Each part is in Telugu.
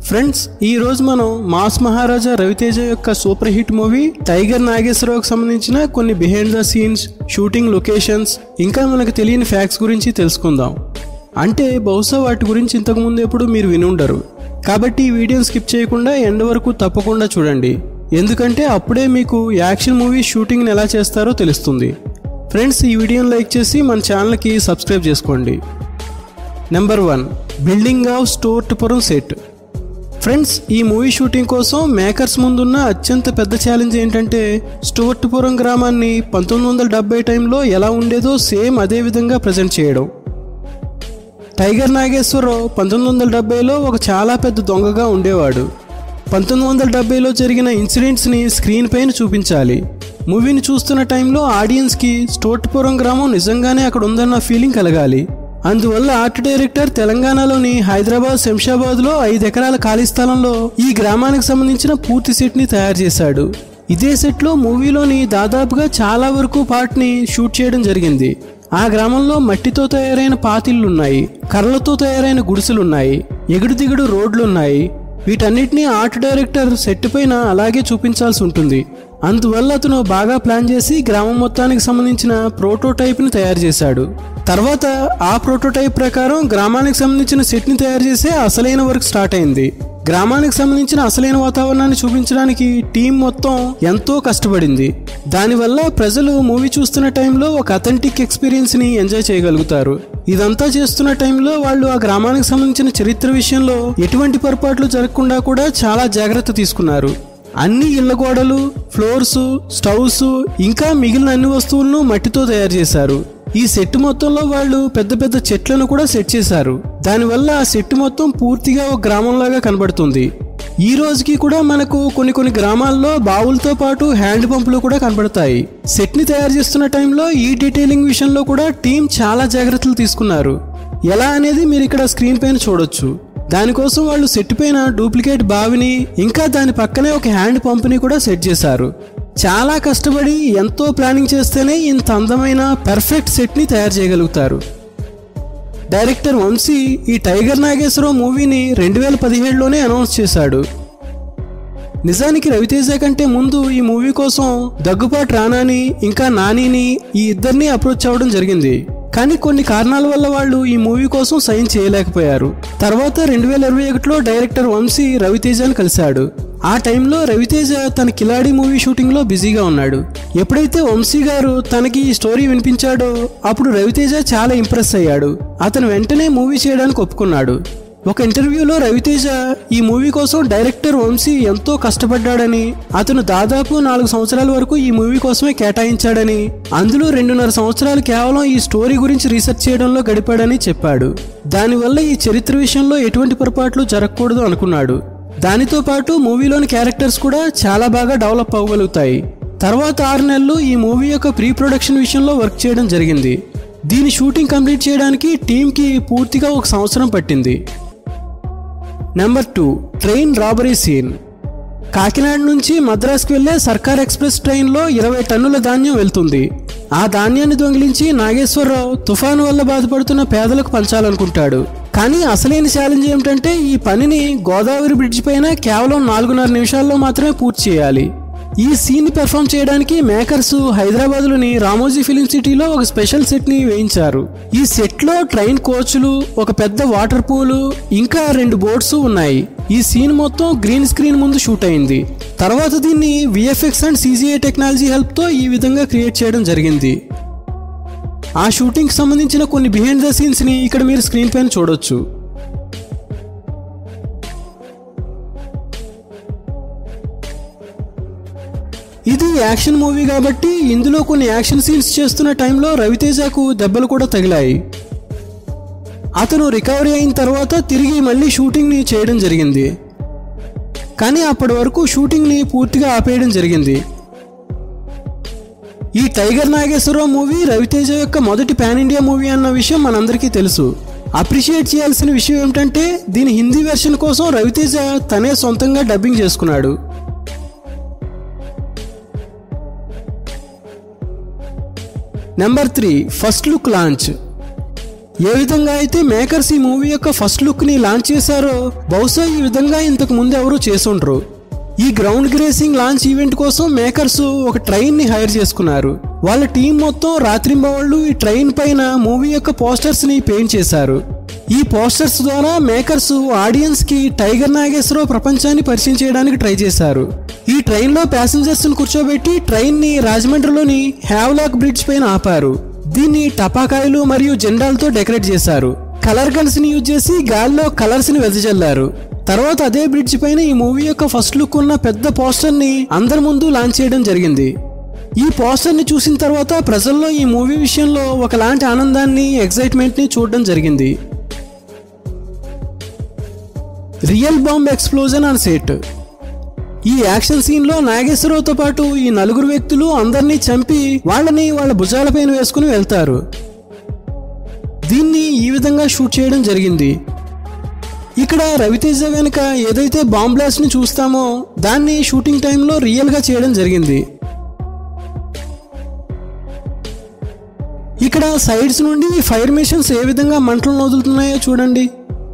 ఫ్రెండ్స్ ఈ రోజు మనం మాస్ మహారాజా రవితేజ యొక్క సూపర్ హిట్ మూవీ టైగర్ నాగేశ్వరరావుకి సంబంధించిన కొన్ని behind the scenes shooting locations ఇంకా మనకు తెలియని ఫ్యాక్ట్స్ గురించి తెలుసుకుందాం అంటే బహుశా వాటి గురించి ఇంతకుముందు ఎప్పుడు మీరు వినుండరు కాబట్టి ఈ వీడియోని స్కిప్ చేయకుండా ఎండ్ వరకు తప్పకుండా చూడండి ఎందుకంటే అప్పుడే మీకు యాక్షన్ మూవీ షూటింగ్ని ఎలా చేస్తారో తెలుస్తుంది ఫ్రెండ్స్ ఈ వీడియోని లైక్ చేసి మన ఛానల్కి సబ్స్క్రైబ్ చేసుకోండి number one building of Stuartpuram set friends ఈ మూవీ షూటింగ్ కోసం మేకర్స్ ముందున్న అత్యంత పెద్ద ఛాలెంజ్ ఏంటంటే స్టోర్ట్పురం గ్రామాన్ని పంతొమ్మిది వందల డెబ్బై టైంలో ఎలా ఉండేదో సేమ్ అదే విధంగా ప్రజెంట్ చేయడం టైగర్ నాగేశ్వరరావు పంతొమ్మిది వందల డెబ్బైలో ఒక చాలా పెద్ద దొంగగా ఉండేవాడు పంతొమ్మిది వందల డెబ్బైలో జరిగిన ఇన్సిడెంట్స్ని స్క్రీన్ పైన చూపించాలి మూవీని చూస్తున్న టైంలో ఆడియన్స్కి స్టోట్పురం గ్రామం నిజంగానే అక్కడ ఉందన్న ఫీలింగ్ కలగాలి అందువల్ల ఆర్ట్ డైరెక్టర్ తెలంగాణలోని హైదరాబాద్ శంషాబాద్లో ఐదు ఎకరాల ఖాళీ స్థలంలో ఈ గ్రామానికి సంబంధించిన పూర్తి సెట్ని తయారు చేశాడు ఇదే సెట్లో మూవీలోని దాదాపుగా చాలా వరకు పార్ట్ని షూట్ చేయడం జరిగింది ఆ గ్రామంలో మట్టితో తయారైన పాతిళ్లున్నాయి కర్రలతో తయారైన గుడిసెలున్నాయి ఎగుడు దిగుడు రోడ్లున్నాయి వీటన్నిటిని ఆర్ట్ డైరెక్టర్ సెట్ పైన అలాగే చూపించాల్సి ఉంటుంది అందువల్ల అతను బాగా ప్లాన్ చేసి గ్రామం మొత్తానికి సంబంధించిన ప్రోటోటైప్ని తయారు చేశాడు తర్వాత ఆ ప్రోటోటైప్ ప్రకారం గ్రామానికి సంబంధించిన సెట్ని తయారు చేసే అసలైన వర్క్ స్టార్ట్ అయింది గ్రామానికి సంబంధించిన అసలైన వాతావరణాన్ని చూపించడానికి టీం మొత్తం ఎంతో కష్టపడింది దానివల్ల ప్రజలు మూవీ చూస్తున్న టైంలో ఒక అథెంటిక్ ఎక్స్పీరియన్స్ని ఎంజాయ్ చేయగలుగుతారు ఇదంతా చేస్తున్న టైంలో వాళ్ళు ఆ గ్రామానికి సంబంధించిన చరిత్ర విషయంలో ఎటువంటి పొరపాట్లు జరగకుండా కూడా చాలా జాగ్రత్త తీసుకున్నారు అన్ని ఇళ్ల గోడలు ఫ్లోర్స్ స్టవ్స్ ఇంకా మిగిలిన అన్ని వస్తువులను మట్టితో తయారు చేశారు ఈ సెట్ మొత్తంలో వాళ్ళు పెద్ద పెద్ద చెట్లను కూడా సెట్ చేశారు దానివల్ల ఆ సెట్ మొత్తం పూర్తిగా ఒక గ్రామంలాగా కనబడుతుంది ఈ రోజుకి కూడా మనకు కొన్ని కొన్ని గ్రామాల్లో బావులతో పాటు హ్యాండ్ పంపులు కూడా కనబడతాయి సెట్ ని తయారు చేస్తున్న టైంలో ఈ డీటెయిలింగ్ విషయంలో కూడా టీం చాలా జాగ్రత్తలు తీసుకున్నారు ఎలా అనేది మీరు ఇక్కడ స్క్రీన్ పైన చూడొచ్చు దానికోసం వాళ్ళు సెట్ పైన డూప్లికేట్ బావిని ఇంకా దాని పక్కనే ఒక హ్యాండ్ పంపుని కూడా సెట్ చేశారు చాలా కష్టపడి ఎంతో ప్లానింగ్ చేస్తేనే ఇంత అందమైన పర్ఫెక్ట్ సెట్ని తయారు చేయగలుగుతారు డైరెక్టర్ వంశీ ఈ టైగర్ నాగేశ్వరరావు మూవీని రెండు వేల పదిహేడులోనే అనౌన్స్ చేశాడు నిజానికి రవితేజ కంటే ముందు ఈ మూవీ కోసం దగ్గుపాటి రానాని ఇంకా నానిని ఈ ఇద్దరిని అప్రోచ్ అవ్వడం జరిగింది కానీ కొన్ని కారణాల వల్ల వాళ్ళు ఈ మూవీ కోసం సైన్ చేయలేకపోయారు తర్వాత రెండు వేల ఇరవై ఒకటిలో డైరెక్టర్ వంశీ రవితేజని కలిశాడు ఆ టైంలో రవితేజ తన కిలాడి మూవీ షూటింగ్లో బిజీగా ఉన్నాడు ఎప్పుడైతే వంశీ గారు తనకి ఈ స్టోరీ వినిపించాడో అప్పుడు రవితేజ చాలా ఇంప్రెస్ అయ్యాడు అతను వెంటనే మూవీ చేయడానికి ఒప్పుకున్నాడు ఒక ఇంటర్వ్యూలో రవితేజ ఈ మూవీ కోసం డైరెక్టర్ వంశీ ఎంతో కష్టపడ్డాడని అతను దాదాపు నాలుగు సంవత్సరాల వరకు ఈ మూవీ కోసమే కేటాయించాడని అందులో రెండున్నర సంవత్సరాలు కేవలం ఈ స్టోరీ గురించి రీసెర్చ్ చేయడంలో గడిపాడని చెప్పాడు దానివల్ల ఈ చరిత్ర విషయంలో ఎటువంటి పొరపాట్లు జరగకూడదు అనుకున్నాడు దానితో పాటు మూవీలోని క్యారెక్టర్స్ కూడా చాలా బాగా డెవలప్ అవ్వగలుగుతాయి తర్వాత ఆరు నెలలు ఈ మూవీ యొక్క ప్రీ ప్రొడక్షన్ విషయంలో వర్క్ చేయడం జరిగింది దీని షూటింగ్ కంప్లీట్ చేయడానికి టీంకి పూర్తిగా ఒక సంవత్సరం పట్టింది number two train robbery scene Kakinada నుంచి మద్రాస్కి వెళ్లే సర్కార్ ఎక్స్ప్రెస్ ట్రైన్లో ఇరవై టన్నుల ధాన్యం వెళ్తుంది ఆ ధాన్యాన్ని దొంగిలించి నాగేశ్వరరావు తుఫాను వల్ల బాధపడుతున్న పేదలకు పంచాలనుకుంటాడు కానీ అసలైన ఛాలెంజ్ ఏమిటంటే ఈ పనిని గోదావరి బ్రిడ్జ్ పైన కేవలం నాలుగున్నర నిమిషాల్లో మాత్రమే పూర్తి చేయాలి ఈ సీన్ పెర్ఫామ్ చేయడానికి మేకర్స్ హైదరాబాద్లోని రామోజీ ఫిలిం సిటీలో ఒక స్పెషల్ సెట్ ని వేయించారు ఈ సెట్ లో ట్రైన్ కోచ్లు ఒక పెద్ద వాటర్ పూల్ ఇంకా రెండు బోట్స్ ఉన్నాయి ఈ సీన్ మొత్తం గ్రీన్ స్క్రీన్ ముందు షూట్ అయింది తర్వాత దీన్ని VFX and CGI technology help తో ఈ విధంగా క్రియేట్ చేయడం జరిగింది ఆ షూటింగ్ సంబంధించిన కొన్ని బిహైండ్ ద సీన్స్ ని ఇక్కడ మీరు స్క్రీన్ పైన చూడొచ్చు ఇది యాక్షన్ మూవీ కాబట్టి ఇందులో కొన్ని యాక్షన్ సీన్స్ చేస్తున్న టైంలో రవితేజకు దెబ్బలు కూడా తగిలాయి అతను రికవరీ అయిన తర్వాత తిరిగి మళ్ళీ షూటింగ్ని చేయడం జరిగింది కానీ అప్పటి వరకు షూటింగ్ని పూర్తిగా ఆపేయడం జరిగింది ఈ టైగర్ నాగేశ్వరరావు మూవీ రవితేజ యొక్క మొదటి పాన్ ఇండియా మూవీ అన్న విషయం మనందరికీ తెలుసు అప్రిషియేట్ చేయాల్సిన విషయం ఏమిటంటే దీని హిందీ వెర్షన్ కోసం రవితేజ తనే సొంతంగా డబ్బింగ్ చేసుకున్నాడు number three first look launch ఏ విధంగా అయితే మేకర్స్ ఈ మూవీ యొక్క ఫస్ట్ లుక్ ని లాంచ్ చేశారో బహుశా ఈ విధంగా ఇంతకు ముందు ఎవరు చేసుండ్రు ఈ గ్రౌండ్ గ్రేసింగ్ లాంచ్ ఈవెంట్ కోసం మేకర్స్ ఒక ట్రైన్ ని హైర్ చేసుకున్నారు వాళ్ళ టీం మొత్తం రాత్రింబవళ్ళు ఈ ట్రైన్ పైన మూవీ యొక్క పోస్టర్స్ ని పెయింట్ చేశారు ఈ పోస్టర్స్ ద్వారా మేకర్స్ ఆడియన్స్ కి టైగర్ నాగేశ్వరరావు ప్రపంచాన్ని పరిచయం చేయడానికి ట్రై చేశారు ఈ ట్రైన్ లో ప్యాసింజర్స్ ని కూర్చోబెట్టి ట్రైన్ ని రాజమండ్రిలోని హ్యావ్లాక్ బ్రిడ్జ్ పైన ఆపారు దీన్ని టపాకాయలు మరియు జెండాలతో డెకరేట్ చేశారు కలర్ గన్స్ ని యూజ్ చేసి గాల్లో కలర్స్ ని వెదజల్లారు తర్వాత అదే బ్రిడ్జ్ పైన ఈ మూవీ యొక్క ఫస్ట్ లుక్ ఉన్న పెద్ద పోస్టర్ ని అందరి ముందు లాంచ్ చేయడం జరిగింది ఈ పోస్టర్ ని చూసిన తర్వాత ప్రజల్లో ఈ మూవీ విషయంలో ఒకలాంటి ఆనందాన్ని ఎక్సైట్మెంట్ ని చూడడం జరిగింది real bomb explosion on set ఈ యాక్షన్ సీన్ లో నాగేశ్వరరావుతో పాటు ఈ నలుగురు వ్యక్తులు అందరినీ చంపి వాళ్ళని వాళ్ళ భుజాలపైన వేసుకుని వెళ్తారు దీన్ని ఈ విధంగా షూట్ చేయడం జరిగింది ఇక్కడ రవితేజ వెనుక ఏదైతే బాంబ్ బ్లాస్ట్ ని చూస్తామో దాన్ని షూటింగ్ టైంలో రియల్ గా చేయడం జరిగింది ఇక్కడ సైడ్స్ నుండి ఫైర్ మిషన్స్ ఏ విధంగా మంటలను వదులుతున్నాయో చూడండి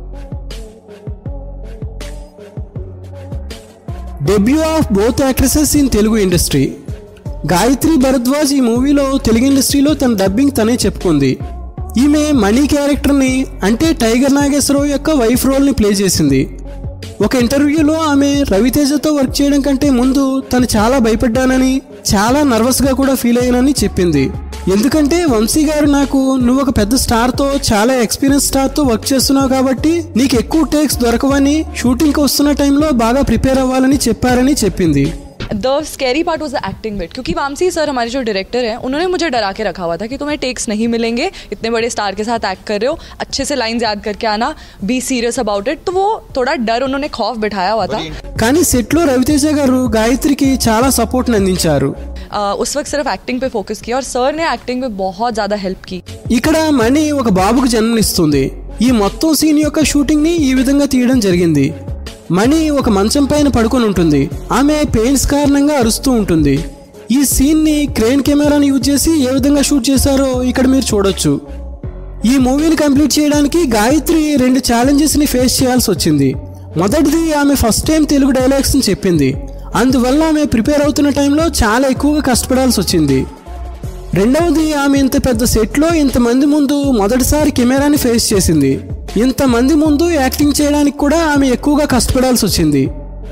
debut of both actresses in Telugu industry Gayatri Bharadwaj ఈ మూవీలో తెలుగు ఇండస్ట్రీలో తన డబ్బింగ్ తనే చెప్పుకుంది ఈమె మణి క్యారెక్టర్ని అంటే టైగర్ నాగేశ్వరరావు యొక్క వైఫ్ రోల్ని ప్లే చేసింది ఒక ఇంటర్వ్యూలో ఆమె రవితేజతో వర్క్ చేయడం కంటే ముందు తను చాలా భయపడ్డానని చాలా నర్వస్గా కూడా ఫీల్ అయ్యానని చెప్పింది ఎందుకంటే వంశీ గారు నాకు నువ్వు ఒక పెద్ద స్టార్తో చాలా ఎక్స్పీరియన్స్ స్టార్తో వర్క్ చేస్తున్నావు కాబట్టి నీకు ఎక్కువ టేక్స్ దొరకవని షూటింగ్కి వస్తున్న టైంలో బాగా ప్రిపేర్ అవ్వాలని చెప్పారని చెప్పింది the scary part was the acting bit क्योंकि वामसी सर हमारे जो डायरेक्टर हैं उन्होंने मुझे डरा के रखा हुआ था कि तुम्हें टेक्स नहीं मिलेंगे इतने बड़े स्टार के साथ एक्ट कर रहे हो अच्छे से लाइंस याद करके आना बी सीरियस अबाउट इट तो वो थोड़ा डर उन्होंने खौफ बिठाया हुआ था కానీ సెట్లో రవితేజ గారు గాయత్రికి చాలా సపోర్ట్ని అందించారు अ, उस वक्त सिर्फ एक्टिंग पे फोकस किया और सर ने एक्टिंग में बहुत ज़्यादा हेल्प की ఇక్కడ మణి ఒక బాబుకు జన్మనిస్తుంది ఈ మొత్తం సీన్ యొక్క షూటింగ్ ని ఈ విధంగా తీయడం జరిగింది మణి ఒక మంచం పైన పడుకొని ఉంటుంది ఆమె పెయిన్స్ కారణంగా అరుస్తూ ఉంటుంది ఈ సీన్ ని క్రేన్ కెమెరాని యూజ్ చేసి ఏ విధంగా షూట్ చేశారో ఇక్కడ మీరు చూడొచ్చు ఈ మూవీని కంప్లీట్ చేయడానికి గాయత్రి రెండు ఛాలెంజెస్ ని ఫేస్ చేయాల్సి వచ్చింది మొదటిది ఆమె ఫస్ట్ టైం తెలుగు డైలాగ్స్ ని చెప్పింది అందువల్ల ఆమె ప్రిపేర్ అవుతున్న టైంలో చాలా ఎక్కువగా కష్టపడాల్సి వచ్చింది రెండవది ఆమె ఇంత పెద్ద సెట్లో ఇంతమంది ముందు మొదటిసారి కెమెరాని ఫేస్ చేసింది ఇంతమంది ముందు యాక్టింగ్ చేయడానికి కూడా ఆమె ఎక్కువగా కష్టపడాల్సి వచ్చింది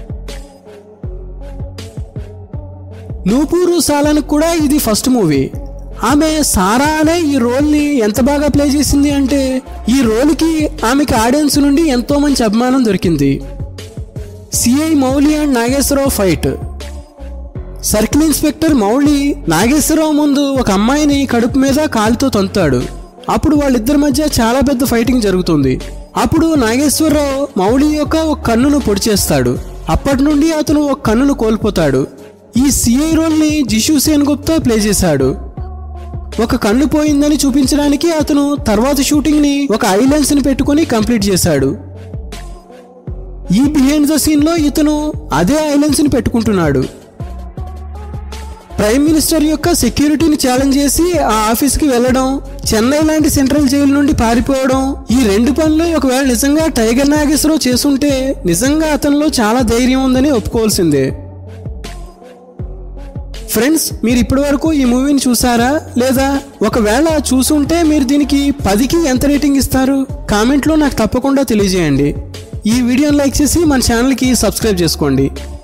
నూపూరు సాలానికి కూడా ఇది ఫస్ట్ మూవీ ఆమె సారా అనే ఈ రోల్ని ఎంత బాగా ప్లే చేసింది అంటే ఈ రోల్కి ఆమెకి ఆడియన్స్ నుండి ఎంతో మంచి అభిమానం దొరికింది CI Mouli and Nageswararao fight circle inspector Mouli Nageswararao ముందు ఒక అమ్మాయిని కడుపు మీద కాలుతో తంతాడు అప్పుడు వాళ్ళిద్దరి మధ్య చాలా పెద్ద ఫైటింగ్ జరుగుతుంది అప్పుడు నాగేశ్వరరావు మౌళి యొక్క ఒక కన్నును పొడి చేస్తాడు అప్పటి నుండి అతను ఒక కన్నును కోల్పోతాడు ఈ సిఐ రోల్ని జిషు సేన్ గుప్తా ప్లే చేశాడు ఒక కన్ను పోయిందని చూపించడానికి అతను తర్వాత షూటింగ్ ని ఒక ఐలెన్స్ ని పెట్టుకుని కంప్లీట్ చేశాడు ఈ బిహైండ్ ద సీన్ లో ఇతను అదే ఐలెన్స్ ని పెట్టుకుంటున్నాడు ప్రైమ్ మినిస్టర్ యొక్క సెక్యూరిటీని ఛాలెంజ్ చేసి ఆ ఆఫీస్కి వెళ్ళడం చెన్నై లాంటి సెంట్రల్ జైలు నుండి పారిపోవడం ఈ రెండు పనులు ఒకవేళ నిజంగా టైగర్ నాగేశ్వరరావు చేసుంటే నిజంగా అతనిలో చాలా ధైర్యం ఉందని ఒప్పుకోవాల్సిందే ఫ్రెండ్స్ మీరు ఇప్పటి వరకు ఈ మూవీని చూసారా లేదా ఒకవేళ చూసుంటే మీరు దీనికి పదికి ఎంత రేటింగ్ ఇస్తారు కామెంట్లో నాకు తప్పకుండా తెలియజేయండి ఈ వీడియోని లైక్ చేసి మన ఛానల్కి సబ్స్క్రైబ్ చేసుకోండి